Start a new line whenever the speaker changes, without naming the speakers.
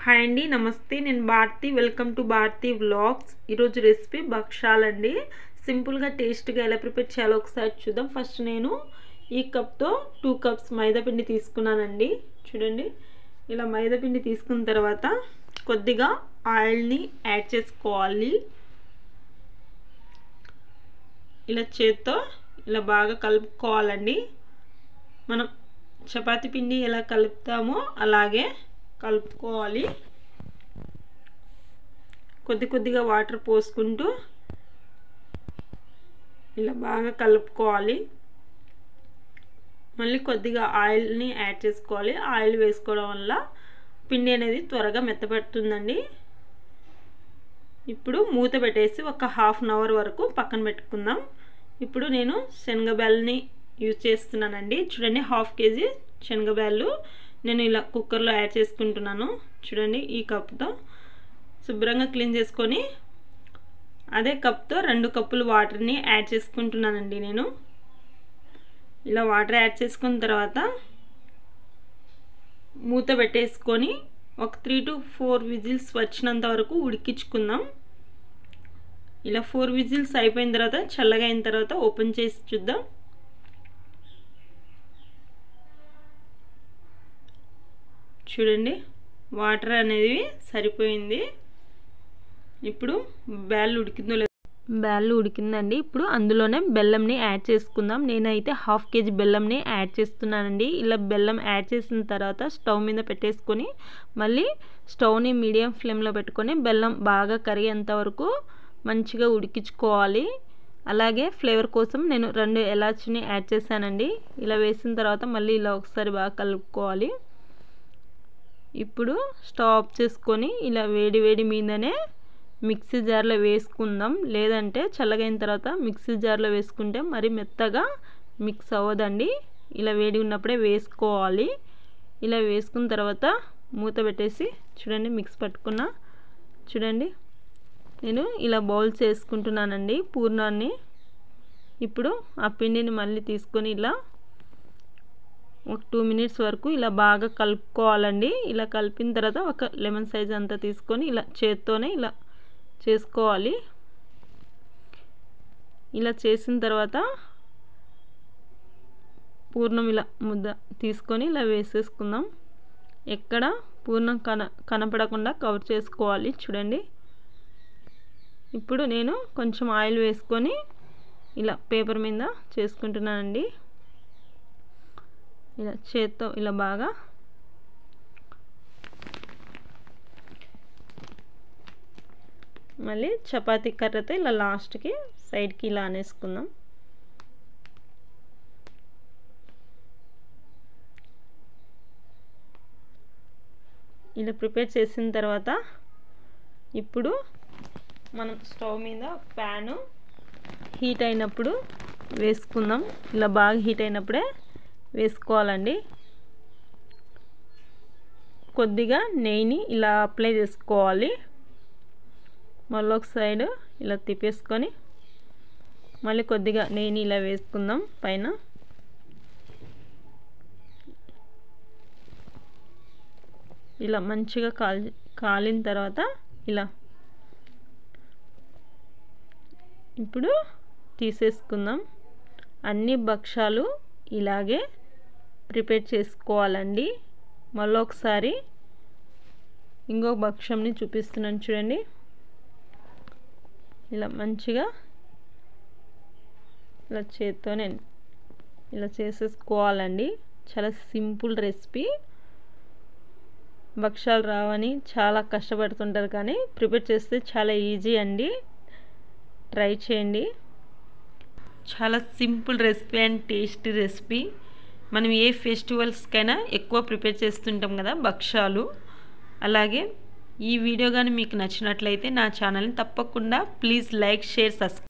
hi అండి నమస్తే నేను Bharathi welcome to Bharathi vlogs ఈరోజు రెసిపీ భక్షాలండి సింపుల్గా టేస్ట్గా ఎలా ప్రిపేర్ చేయాలో ఒకసారి చూద్దాం ఫస్ట్ నేను ఈ కప్తో టూ కప్స్ మైదా పిండి తీసుకున్నానండి చూడండి ఇలా మైదా పిండి తీసుకున్న తర్వాత కొద్దిగా ఆయిల్ని యాడ్ చేసుకోవాలి ఇలా చేత్తో ఇలా బాగా కలుపుకోవాలండి మనం చపాతి పిండి ఎలా కలుపుతామో అలాగే కలుపుకోవాలి కొద్ది కొద్దిగా వాటర్ పోసుకుంటూ ఇలా బాగా కలుపుకోవాలి మళ్ళీ కొద్దిగా ఆయిల్ని యాడ్ చేసుకోవాలి ఆయిల్ వేసుకోవడం వల్ల పిండి అనేది త్వరగా మెత్తబడుతుందండి ఇప్పుడు మూత పెట్టేసి ఒక హాఫ్ అన్ అవర్ వరకు పక్కన పెట్టుకుందాం ఇప్పుడు నేను శనగబ్యాల్ని యూజ్ చేస్తున్నానండి చూడండి హాఫ్ కేజీ శనగబ్యాళ్ళు నేను ఇలా కుక్కర్లో యాడ్ చేసుకుంటున్నాను చూడండి ఈ కప్తో శుభ్రంగా క్లీన్ చేసుకొని అదే కప్తో రెండు కప్పులు వాటర్ని యాడ్ చేసుకుంటున్నానండి నేను ఇలా వాటర్ యాడ్ చేసుకున్న తర్వాత మూత పెట్టేసుకొని ఒక త్రీ టు ఫోర్ విజిల్స్ వచ్చినంత వరకు ఉడికించుకుందాం ఇలా ఫోర్ విజిల్స్ అయిపోయిన తర్వాత చల్లగా అయిన తర్వాత ఓపెన్ చేసి చూద్దాం చూడండి వాటర్ అనేది సరిపోయింది ఇప్పుడు బ్యాల్ ఉడికిందో లేదో బ్యాళ్ళు ఉడికిందండి ఇప్పుడు అందులోనే బెల్లంని యాడ్ చేసుకుందాం నేనైతే హాఫ్ కేజీ బెల్లంని యాడ్ చేస్తున్నానండి ఇలా బెల్లం యాడ్ చేసిన తర్వాత స్టవ్ మీద పెట్టేసుకొని మళ్ళీ స్టవ్ని మీడియం ఫ్లేమ్లో పెట్టుకొని బెల్లం బాగా కరిగేంత వరకు మంచిగా ఉడికించుకోవాలి అలాగే ఫ్లేవర్ కోసం నేను రెండు ఎలాచిని యాడ్ చేశానండి ఇలా వేసిన తర్వాత మళ్ళీ ఇలా ఒకసారి బాగా కలుపుకోవాలి ఇప్పుడు స్టవ్ ఆఫ్ చేసుకొని ఇలా వేడి వేడి మీదనే మిక్సీ జార్లో వేసుకుందాం లేదంటే చల్లగైన తర్వాత మిక్సీ జార్లో వేసుకుంటే మరి మెత్తగా మిక్స్ అవ్వదండి ఇలా వేడి ఉన్నప్పుడే వేసుకోవాలి ఇలా వేసుకున్న తర్వాత మూత పెట్టేసి చూడండి మిక్స్ పట్టుకున్న చూడండి నేను ఇలా బౌల్స్ వేసుకుంటున్నానండి పూర్ణాన్ని ఇప్పుడు ఆ పిండిని మళ్ళీ తీసుకొని ఇలా ఒక టూ మినిట్స్ వరకు ఇలా బాగా కలుపుకోవాలండి ఇలా కలిపిన తర్వాత ఒక లెమన్ సైజ్ అంతా తీసుకొని ఇలా చేత్తోనే ఇలా చేసుకోవాలి ఇలా చేసిన తర్వాత పూర్ణం ఇలా ముద్ద తీసుకొని ఇలా వేసేసుకుందాం ఎక్కడ పూర్ణం కన కనపడకుండా కవర్ చేసుకోవాలి చూడండి ఇప్పుడు నేను కొంచెం ఆయిల్ వేసుకొని ఇలా పేపర్ మీద చేసుకుంటున్నానండి ఇలా చేత్తో ఇలా బాగా మళ్ళీ చపాతీ కర్రతో ఇలా లాస్ట్కి సైడ్కి ఇలా అనేసుకుందాం ఇలా ప్రిపేర్ చేసిన తర్వాత ఇప్పుడు మనం స్టవ్ మీద ప్యాను హీట్ అయినప్పుడు వేసుకుందాం ఇలా బాగా హీట్ అయినప్పుడే వేసుకోవాలండి కొద్దిగా నెయ్యిని ఇలా అప్లై చేసుకోవాలి మళ్ళీ ఒక సైడ్ ఇలా తిప్పేసుకొని మళ్ళీ కొద్దిగా నెయ్యిని ఇలా వేసుకుందాం పైన ఇలా మంచిగా కాలి కాలిన తర్వాత ఇలా ఇప్పుడు తీసేసుకుందాం అన్ని భక్షాలు ఇలాగే ప్రిపేర్ చేసుకోవాలండి మళ్ళీ ఒకసారి ఇంకొక భక్ష్యంని చూపిస్తున్నాను చూడండి ఇలా మంచిగా ఇలా చేత్తోనే ఇలా చేసేసుకోవాలండి చాలా సింపుల్ రెసిపీ భక్షాలు రావని చాలా కష్టపడుతుంటారు కానీ ప్రిపేర్ చేస్తే చాలా ఈజీ అండి ట్రై చేయండి చాలా simple recipe and tasty recipe మనం ఏ ఫెస్టివల్స్కైనా ఎక్కువ ప్రిపేర్ చేస్తుంటాం కదా భక్షాలు అలాగే ఈ వీడియో కానీ మీకు నచ్చినట్లయితే నా ఛానల్ని తప్పకుండా ప్లీజ్ లైక్ షేర్ సబ్స్క్రైబ్